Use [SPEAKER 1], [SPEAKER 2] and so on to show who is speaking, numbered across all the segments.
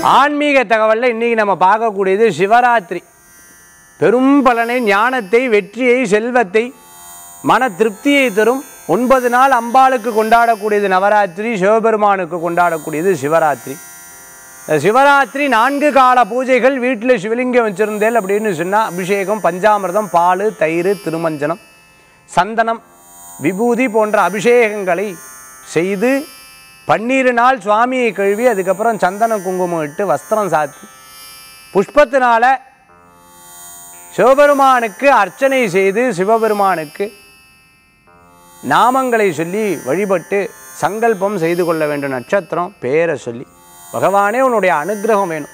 [SPEAKER 1] ஆன்மீக தகவலில் இன்றைக்கி நம்ம பார்க்கக்கூடியது சிவராத்திரி பெரும் பலனை ஞானத்தை வெற்றியை செல்வத்தை மன திருப்தியை தரும் ஒன்பது நாள் அம்பாளுக்கு கொண்டாடக்கூடியது நவராத்திரி சிவபெருமானுக்கு கொண்டாடக்கூடியது சிவராத்திரி இந்த சிவராத்திரி நான்கு கால பூஜைகள் வீட்டில் சிவலிங்கம் வச்சுருந்தேன் அப்படின்னு சொன்னால் அபிஷேகம் பஞ்சாமிர்தம் பால் தயிர் திருமஞ்சனம் சந்தனம் விபூதி போன்ற அபிஷேகங்களை செய்து பன்னீரு நாள் சுவாமியை கழுவி அதுக்கப்புறம் சந்தன குங்குமம் இட்டு வஸ்திரம் சாத்தி புஷ்பத்தினால சிவபெருமானுக்கு அர்ச்சனை செய்து சிவபெருமானுக்கு நாமங்களை சொல்லி வழிபட்டு சங்கல்பம் செய்து கொள்ள வேண்டும் நட்சத்திரம் பேரை சொல்லி பகவானே உன்னுடைய அனுக்கிரகம் வேணும்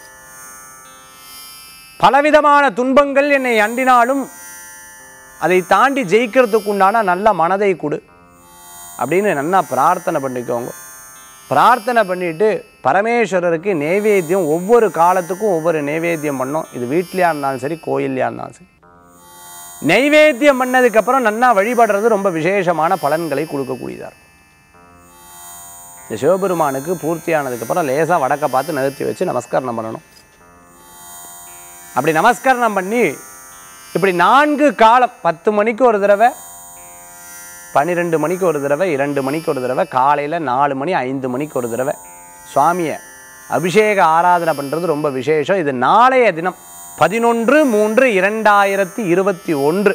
[SPEAKER 1] பலவிதமான துன்பங்கள் என்னை அண்டினாலும் அதை தாண்டி ஜெயிக்கிறதுக்கு உண்டான நல்ல மனதை கொடு அப்படின்னு நல்லா பிரார்த்தனை பண்ணிக்கோங்க பிரார்த்தனை பண்ணிட்டு பரமேஸ்வரருக்கு நைவேத்தியம் ஒவ்வொரு காலத்துக்கும் ஒவ்வொரு நைவேத்தியம் பண்ணோம் இது வீட்லையா இருந்தாலும் சரி கோயில்லையா இருந்தாலும் சரி நைவேத்தியம் பண்ணதுக்கப்புறம் நன்னா வழிபடுறது ரொம்ப விசேஷமான பலன்களை கொடுக்கக்கூடியதாக இருக்கும் இந்த சிவபெருமானுக்கு பூர்த்தியானதுக்கப்புறம் லேசாக வடக்க பார்த்து நிறுத்தி வச்சு நமஸ்காரம் பண்ணணும் அப்படி நமஸ்காரம் பண்ணி இப்படி நான்கு காலம் பத்து மணிக்கு ஒரு தடவை பன்னிரெண்டு மணிக்கு ஒரு தடவை இரண்டு மணிக்கு ஒரு தடவை காலையில் நாலு மணி ஐந்து மணிக்கு ஒரு தடவை சுவாமியை அபிஷேக ஆராதனை பண்ணுறது ரொம்ப விசேஷம் இது நாளைய தினம் பதினொன்று மூன்று இரண்டாயிரத்தி இருபத்தி ஒன்று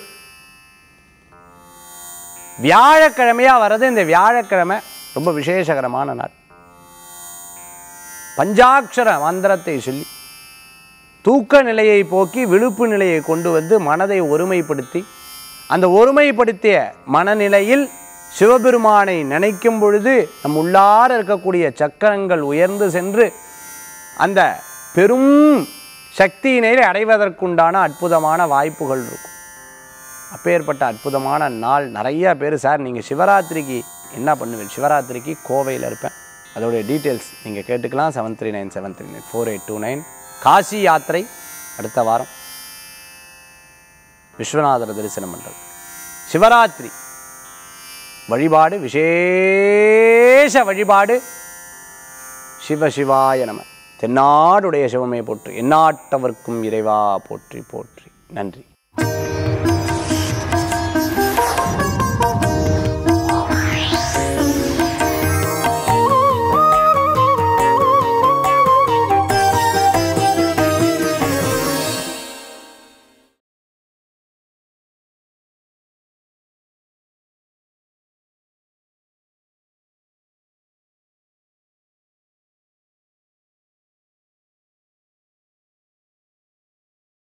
[SPEAKER 1] வியாழக்கிழமையாக வர்றது இந்த வியாழக்கிழமை ரொம்ப விசேஷகரமான நாள் பஞ்சாட்சர மந்திரத்தை சொல்லி தூக்க நிலையை போக்கி விழுப்பு நிலையை கொண்டு வந்து மனதை ஒருமைப்படுத்தி அந்த ஒருமைப்படுத்திய மனநிலையில் சிவபெருமானை நினைக்கும் பொழுது நம் உள்ளார இருக்கக்கூடிய சக்கரங்கள் உயர்ந்து சென்று அந்த பெரும் சக்தியினை அடைவதற்குண்டான அற்புதமான வாய்ப்புகள் இருக்கும் அப்பேற்பட்ட அற்புதமான நாள் நிறைய பேர் சார் நீங்கள் சிவராத்திரிக்கு என்ன பண்ணுவீங்க சிவராத்திரிக்கு கோவையில் இருப்பேன் அதோடைய டீட்டெயில்ஸ் நீங்கள் கேட்டுக்கலாம் seven three nine seven three nine four eight two nine Kashi யாத்திரை அடுத்த வாரம் விஸ்வநாதரை தரிசனம் பண்ணுறது சிவராத்திரி வழிபாடு விசேஷ வழிபாடு சிவ சிவாய நம தென்னாடுடைய சிவமே போற்றி எந்நாட்டவர்க்கும் இறைவா போற்றி போற்றி நன்றி